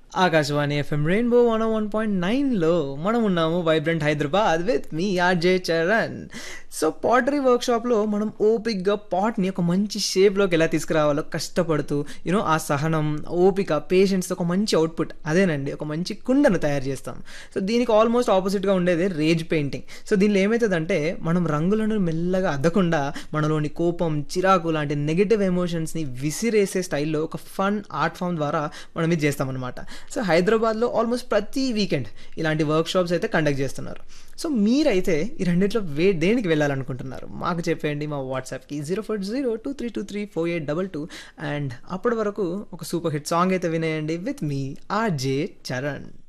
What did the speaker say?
Akashvani FM rainbow one one point నైన్లో మనం ఉన్నాము వైబ్రెంట్ హైదరాబాద్ విత్ మీ ఆర్జే చరణ్ సో పాటరీ వర్క్షాప్లో మనం ఓపిక్గా పాట్ని ఒక మంచి షేప్లోకి ఎలా తీసుకురావాలో కష్టపడుతూ యూనో ఆ సహనం ఓపిక పేషెన్స్తో ఒక మంచి అవుట్పుట్ అదేనండి ఒక మంచి కుండను తయారు చేస్తాం సో దీనికి ఆల్మోస్ట్ ఆపోజిట్గా ఉండేది రేజ్ పెయింటింగ్ సో దీనిలో ఏమవుతుందంటే మనం రంగులను మెల్లగా అద్దకుండా మనలోని కోపం చిరాకు లాంటి నెగిటివ్ ఎమోషన్స్ని విసిరేసే స్టైల్లో ఒక ఫన్ ఆర్ట్ ఫామ్ ద్వారా మనం ఇది చేస్తామన్నమాట సో హైదరాబాద్లో ఆల్మోస్ట్ ప్రతి వీకెండ్ ఇలాంటి వర్క్ షాప్స్ అయితే కండక్ట్ చేస్తున్నారు సో మీరైతే ఈ రెండిట్లో వే దేనికి వెళ్ళాలనుకుంటున్నారు మాకు చెప్పేయండి మా వాట్సాప్కి zero four zero two three two three four eight double two and అప్పటి వరకు ఒక సూపర్ హిట్ సాంగ్ అయితే వినేయండి విత్ మీ ఆర్జే చరణ్